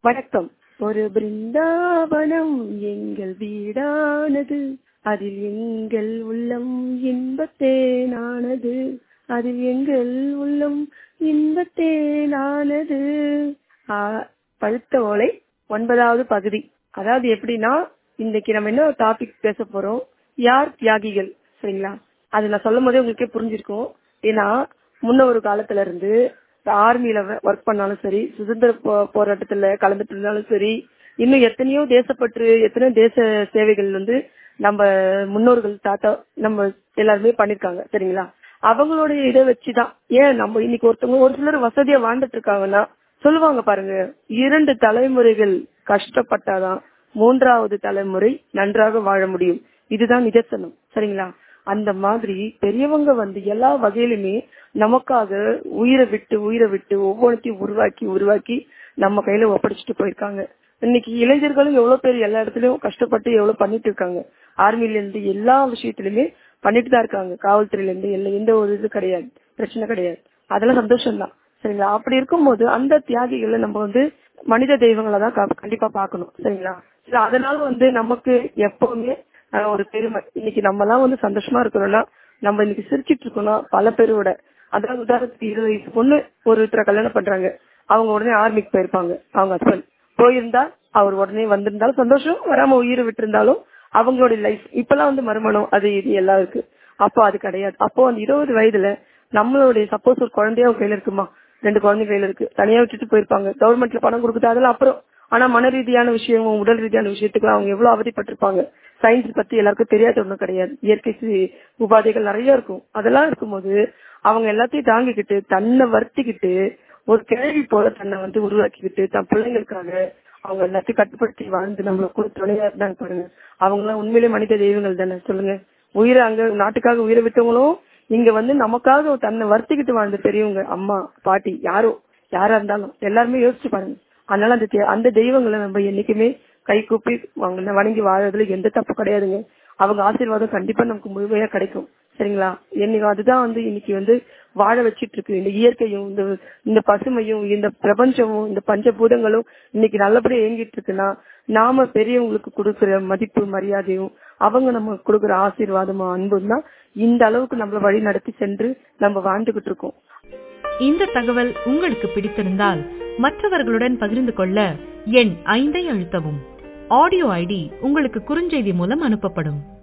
வணக்கம் ஒரு பிருந்தாவனம் எங்கள் வீடானது அதில் எங்கள் உள்ளம் இன்பத்தேனானது அதில் எங்கள் உள்ளம் இன்பத்தேனானது ஆ, பழுத்த ஓலை ஒன்பதாவது பகுதி அதாவது எப்படின்னா இன்னைக்கு நம்ம என்ன டாபிக் பேச போறோம் யார் தியாகிகள் சரிங்களா அது நான் சொல்லும் போதே உங்களுக்கே புரிஞ்சிருக்கும் ஏன்னா முன்ன ஒரு காலத்துல இருந்து ஆர்மியில ஒர்க் பண்ணாலும் சரி சுதந்திர போ- போராட்டத்துல கலந்துட்டு இருந்தாலும் சரி இன்னும் எத்தனையோ தேசப்பற்று எத்தனையோ தேச சேவைகள் வந்து நம்ம முன்னோர்கள் தாத்தா நம்ம எல்லாருமே பண்ணிருக்காங்க சரிங்களா அவங்களுடைய இதை வச்சுதான் ஏன் நம்ம இன்னைக்கு ஒருத்தவங்க ஒரு சிலர் வசதியா வாழ்ந்துட்டு இருக்காங்கன்னா சொல்லுவாங்க பாருங்க இரண்டு தலைமுறைகள் கஷ்டப்பட்டாதான் மூன்றாவது தலைமுறை நன்றாக வாழ முடியும் இதுதான் நிதர்சனம் சரிங்களா அந்த மாதிரி பெரியவங்க வந்து எல்லா வகையிலுமே நமக்காக உயிரை விட்டு உயிரை விட்டு ஒவ்வொன்றையும் உருவாக்கி உருவாக்கி நம்ம கையில ஒப்படைச்சிட்டு போயிருக்காங்க இன்னைக்கு இளைஞர்களும் எவ்வளவு பேர் எல்லா இடத்துலயும் கஷ்டப்பட்டு எவ்வளவு பண்ணிட்டு இருக்காங்க ஆர்மில இருந்து எல்லா விஷயத்திலுமே பண்ணிட்டு தான் இருக்காங்க காவல்துறையில இருந்து எல்லா எந்த ஒரு இது கிடையாது பிரச்சனை கிடையாது அதெல்லாம் சந்தோஷம் தான் சரிங்களா அப்படி இருக்கும்போது அந்த தியாகிகளை நம்ம வந்து மனித தெய்வங்களை தான் கா- கண்டிப்பா பார்க்கணும் சரிங்களா சரி, அதனால வந்து நமக்கு எப்பவுமே அஹ், ஒரு பெருமை இன்னைக்கு நம்ம எல்லாம் வந்து சந்தோஷமா இருக்கிறோம்னா நம்ம இன்னைக்கு சிரிச்சிட்டு இருக்கோம்னா பல பேரோட அதாவது உதாரணத்துக்கு இருபது வயசு பொண்ணு ஒருத்தரை கல்யாணம் பண்றாங்க அவங்க உடனே ஆர்மிக்கு போயிருப்பாங்க அவங்க ஹஸ்பண்ட் போயிருந்தா அவர் உடனே வந்திருந்தாலும் சந்தோஷம் வராம உயிரை விட்டிருந்தாலும் அவங்களுடைய லைஃப் இப்பெல்லாம் வந்து மறுமணம் அது இது எல்லாம் இருக்கு அப்போ அது கிடையாது அப்போ அந்த இருபது வயதுல நம்மளுடைய சப்போஸ் ஒரு குழந்தைய அவங்க கையில இருக்குமா ரெண்டு குழந்தை கையில இருக்கு தனியா விட்டுட்டு போயிருப்பாங்க கவர்மெண்ட்ல பணம் கொடுக்குது அதெல்லாம் அப்புறம் ஆனா மன ரீதியான விஷயம் உடல் ரீதியான விஷயத்துக்கு அவங்க எவ்வளவு அவதிப்பட்டிருப்பாங்க சயின்ஸ் பத்தி எல்லாருக்கும் தெரியாத ஒண்ணும் கிடையாது இயற்கை சி- உபாதைகள் நிறைய இருக்கும் அதெல்லாம் இருக்கும்போது அவங்க எல்லாத்தையும் தாங்கிக்கிட்டு தன்னை வருத்திக்கிட்டு ஒரு கேள்வி போல தன்னை வந்து உருவாக்கிக்கிட்டு தன் பிள்ளைங்களுக்காக அவங்க எல்லாத்தையும் கட்டுப்படுத்தி வாழ்ந்து நம்மள கூட துணையா இருந்தாங்க பாருங்க அவங்க எல்லாம் உண்மையிலே மனித தெய்வங்கள் தானே சொல்லுங்க உயிரை அங்க நாட்டுக்காக உயிரை விட்டவங்களும் இங்க வந்து நமக்காக தன்னை வருத்திக்கிட்டு வாழ்ந்த பெரியவங்க அம்மா பாட்டி யாரோ யாரா இருந்தாலும் எல்லாருமே யோசிச்சு பாருங்க அதனால அந்த தெ- அந்த தெய்வங்களை நம்ம என்னைக்குமே கை கூப்பி அவங்க வணங்கி வாழறதுல எந்த தப்பு கிடையாதுங்க அவங்க ஆசீர்வாதம் கண்டிப்பா நமக்கு முழுமையா கிடைக்கும் சரிங்களா என்னைக்கு அதுதான் வந்து இன்னைக்கு வந்து வாழ வச்சிட்டு இருக்கு இந்த இயற்கையும் இந்த இந்த பசுமையும் இந்த பிரபஞ்சமும் இந்த பஞ்சபூதங்களும் இன்னைக்கு நல்லபடியா இயங்கிட்டு இருக்குன்னா நாம பெரியவங்களுக்கு கொடுக்கிற மதிப்பு மரியாதையும் அவங்க நம்ம கொடுக்கிற ஆசீர்வாதமும் அன்பும் தான் இந்த அளவுக்கு நம்மள வழி நடத்தி சென்று நம்ம வாழ்ந்துகிட்டு இருக்கோம் இந்த தகவல் உங்களுக்கு பிடித்திருந்தால் மற்றவர்களுடன் பகிர்ந்து கொள்ள எண் ஐந்தை அழுத்தவும் ஆடியோ ஐடி உங்களுக்கு குறுஞ்செய்தி மூலம் அனுப்பப்படும்